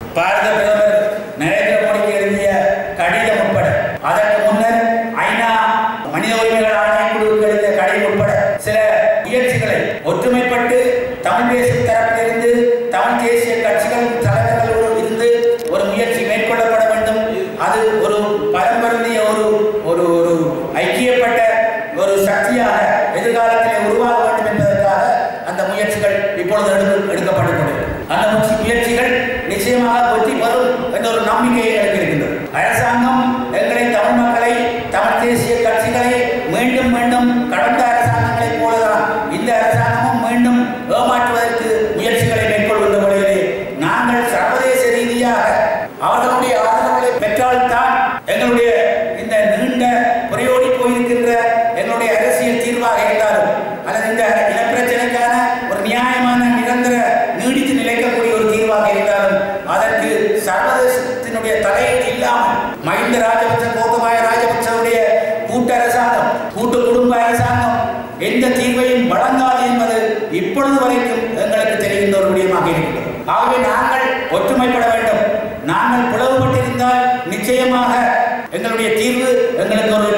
பாரத பிரதமர் நரேந்திர மோடிக்கு எழுதிய கடிதம் உட்பட அதற்கு முன்னர் ஐநா மனித உரிமைகள் ஆணையக்குழுவுக்கு எழுதிய கடிதம் உட்பட சில முயற்சிகளை ஒற்றுமைப்பட்டு தமிழ் தேசிய தரப்பிலிருந்து தமிழ் தேசிய கட்சிகள் தலைவர்களோடு இருந்து ஒரு முயற்சி மேற்கொள்ளப்பட வேண்டும் அது ஒரு பரம்பரிய ஒரு ஒரு ஒரு ஐக்கியப்பட்ட ஒரு சக்தியாக எதிர்காலத்தில் உருவாக வேண்டும் என்பதற்காக அந்த முயற்சிகள் இப்பொழுது எடுக்க எடுக்கப்பட்டு கொண்டிருக்கிறது அந்த முயற்சி- முயற்சிகள் நிச்சயமாக வெற்றி பெறும் என்ற ஒரு நம்பிக்கை எனக்கு இருக்கின்றது அரசாங்கம் எங்களை தமிழ் மக்களை தமிழ் தேசிய கட்சிகளை மீண்டும் மீண்டும் கடந்த அரசாங்கங்களைப் போலதான் இந்த அரசாங்கமும் மீண்டும் ஏமாற்றுவதற்கு முயற்சிகளை மேற்கொள்கின்ற வழியிலே நாங்கள் சர்வதேச ரீதியாக அவர்களுடைய ஆதரவுகளை பெற்றால்தான் எங்களுடைய இந்த நீண்ட புரையோடி போயிருக்கின்ற எங்களுடைய அரசியல் தீர்வாக இருந்தாலும் அல்லது இந்த இனப்பிரச்சனைக்கான ஒரு நியாயமான நிரந்தர நீடித்து நிலைக்கக்கூடிய ஒரு தீர்வாக இருந்தாலும் அதற்கு சர்வதேசத்தினுடைய தலையீடு இல்லாமல் மஹிந்த ராஜபக்ச கோத்தபாய ராஜபக்சவுடைய கூட்டு அரசாங்கம் கூட்டு குடும்ப அரசாங்கம் எந்த தீர்வையும் வழங்காது என்பது இப்பொழுது வரைக்கும் எங்களுக்கு தெரிகின்ற ஒரு விடயமாக இருக்கிறது ஆகவே நாங்கள் ஒற்றுமைப்பட வேண்டும் நாங்கள் பிளவுபட்டிருந்தால் நிச்சயமாக எங்களுடைய தீர்வு எங்களுக்கு ஒரு